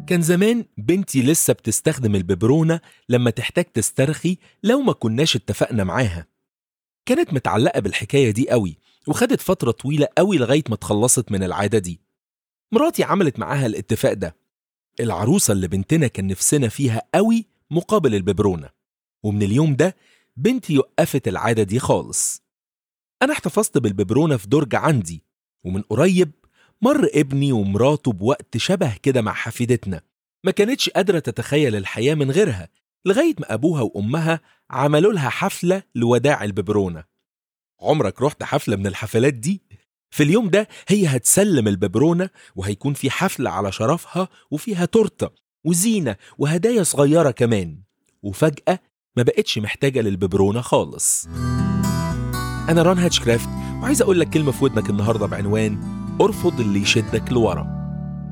كان زمان بنتي لسه بتستخدم الببرونة لما تحتاج تسترخي لو ما كناش اتفقنا معاها كانت متعلقة بالحكاية دي قوي وخدت فترة طويلة قوي لغاية ما اتخلصت من العادة دي مراتي عملت معاها الاتفاق ده العروسة اللي بنتنا كان نفسنا فيها قوي مقابل الببرونة ومن اليوم ده بنتي وقفت العادة دي خالص أنا احتفظت بالببرونة في درج عندي ومن قريب مر ابني ومراته بوقت شبه كده مع حفيدتنا ما كانتش قادرة تتخيل الحياة من غيرها لغاية ما أبوها وأمها عملوا لها حفلة لوداع الببرونة عمرك رحت حفلة من الحفلات دي؟ في اليوم ده هي هتسلم الببرونة وهيكون في حفلة على شرفها وفيها تورتة وزينة وهدايا صغيرة كمان وفجأة ما بقتش محتاجة للببرونة خالص أنا ران هاتشكرافت وعايز أقول لك كلمة في ودنك النهاردة بعنوان ارفض اللي يشدك لورا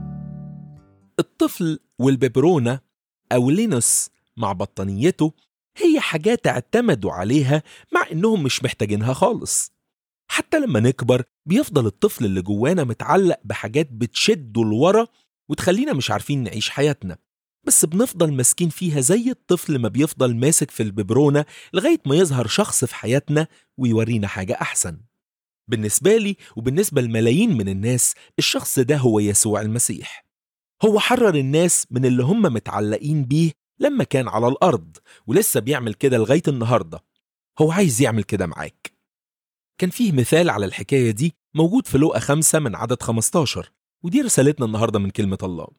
الطفل والببرونة أو لينوس مع بطانيته هي حاجات اعتمدوا عليها مع إنهم مش محتاجينها خالص حتى لما نكبر بيفضل الطفل اللي جوانا متعلق بحاجات بتشده لورا وتخلينا مش عارفين نعيش حياتنا بس بنفضل ماسكين فيها زي الطفل ما بيفضل ماسك في الببرونة لغاية ما يظهر شخص في حياتنا ويورينا حاجة أحسن بالنسبة لي وبالنسبة لملايين من الناس الشخص ده هو يسوع المسيح هو حرر الناس من اللي هم متعلقين بيه لما كان على الأرض ولسه بيعمل كده لغاية النهاردة هو عايز يعمل كده معاك كان فيه مثال على الحكاية دي موجود في لوقا خمسة من عدد 15 ودي رسالتنا النهاردة من كلمة الله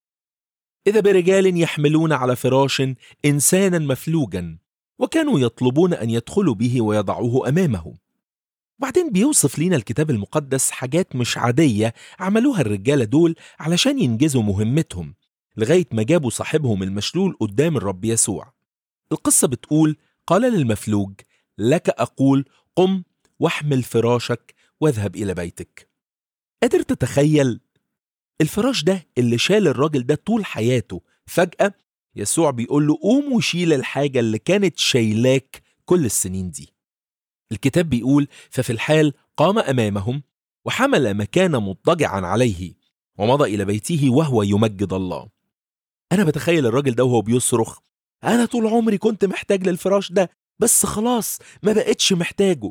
إذا برجال يحملون على فراش إنسانا مفلوجا وكانوا يطلبون أن يدخلوا به ويضعوه أمامه وبعدين بيوصف لينا الكتاب المقدس حاجات مش عادية عملوها الرجالة دول علشان ينجزوا مهمتهم لغاية ما جابوا صاحبهم المشلول قدام الرب يسوع القصة بتقول قال للمفلوج لك أقول قم واحمل فراشك واذهب إلى بيتك قادر تتخيل الفراش ده اللي شال الراجل ده طول حياته فجأة يسوع بيقول له قوم وشيل الحاجة اللي كانت شايلاك كل السنين دي الكتاب بيقول ففي الحال قام أمامهم وحمل مكان مضطجعا عليه ومضى إلى بيته وهو يمجد الله أنا بتخيل الراجل ده وهو بيصرخ أنا طول عمري كنت محتاج للفراش ده بس خلاص ما بقتش محتاجه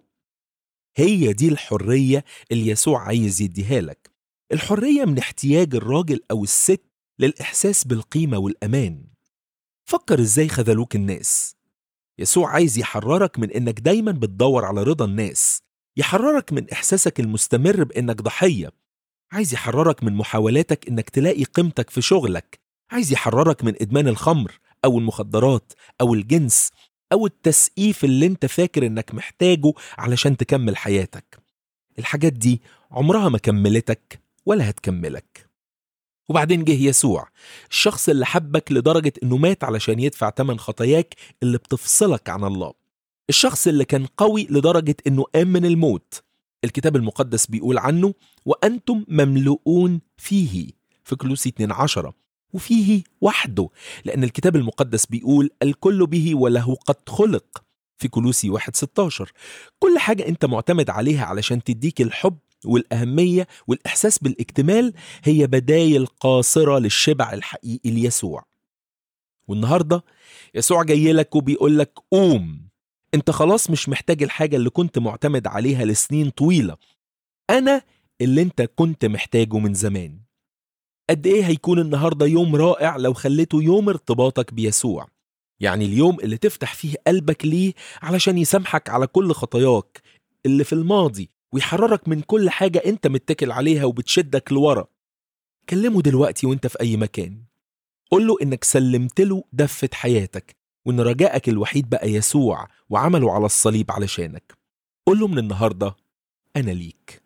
هي دي الحرية اللي يسوع عايز يديها لك الحرية من احتياج الراجل أو الست للإحساس بالقيمة والأمان فكر إزاي خذلوك الناس يسوع عايز يحررك من إنك دايما بتدور على رضا الناس يحررك من إحساسك المستمر بإنك ضحية عايز يحررك من محاولاتك إنك تلاقي قيمتك في شغلك عايز يحررك من إدمان الخمر أو المخدرات أو الجنس أو التسقيف اللي انت فاكر انك محتاجه علشان تكمل حياتك الحاجات دي عمرها ما كملتك ولا هتكملك وبعدين جه يسوع الشخص اللي حبك لدرجة انه مات علشان يدفع تمن خطاياك اللي بتفصلك عن الله الشخص اللي كان قوي لدرجة انه قام من الموت الكتاب المقدس بيقول عنه وأنتم مملؤون فيه في كلوسي 2 عشرة وفيه وحده لأن الكتاب المقدس بيقول الكل به وله قد خلق في كلوسي 1 16 كل حاجة أنت معتمد عليها علشان تديك الحب والأهمية والإحساس بالاكتمال هي بدايل قاصرة للشبع الحقيقي ليسوع والنهاردة يسوع جاي لك وبيقول لك قوم انت خلاص مش محتاج الحاجة اللي كنت معتمد عليها لسنين طويلة أنا اللي انت كنت محتاجه من زمان قد ايه هيكون النهارده يوم رائع لو خليته يوم ارتباطك بيسوع يعني اليوم اللي تفتح فيه قلبك ليه علشان يسامحك على كل خطاياك اللي في الماضي ويحررك من كل حاجة انت متكل عليها وبتشدك لورا كلمه دلوقتي وانت في اي مكان قول له انك سلمت له دفة حياتك وان رجائك الوحيد بقى يسوع وعمله على الصليب علشانك قول له من النهارده انا ليك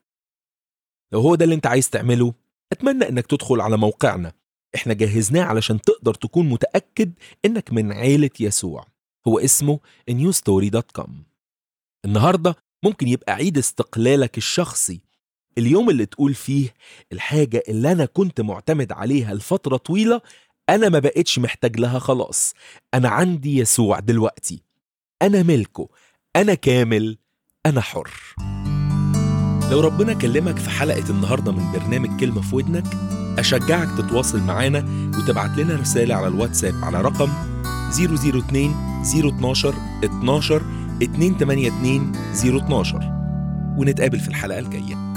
لو هو ده اللي انت عايز تعمله أتمنى إنك تدخل على موقعنا إحنا جهزناه علشان تقدر تكون متأكد إنك من عيلة يسوع هو اسمه newstory.com النهاردة ممكن يبقى عيد استقلالك الشخصي اليوم اللي تقول فيه الحاجة اللي أنا كنت معتمد عليها لفترة طويلة أنا ما بقتش محتاج لها خلاص أنا عندي يسوع دلوقتي أنا ملكه أنا كامل أنا حر لو ربنا كلمك في حلقة النهاردة من برنامج كلمة في ودنك أشجعك تتواصل معانا وتبعت لنا رسالة على الواتساب على رقم 002 012 12 282 012 ونتقابل في الحلقة الجاية